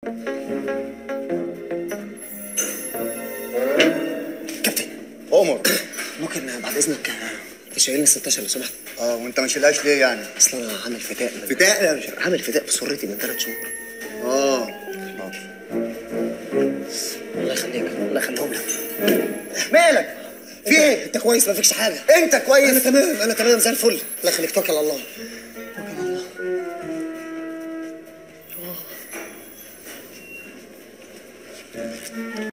كابتن عمر ممكن بعد اذنك تشيلني ال 16 لو سمحت اه وانت ما شيلهاش ليه يعني اصل انا عامل فداء من- فداء يا باشا. عامل فداء بسرتي من ثلاث شهور اه الله يخليك الله يخليهم لك مالك في ايه انت كويس ما فيكش حاجه انت انا كويس تمام انا تمام زي الفل الله يخليك توكل على الله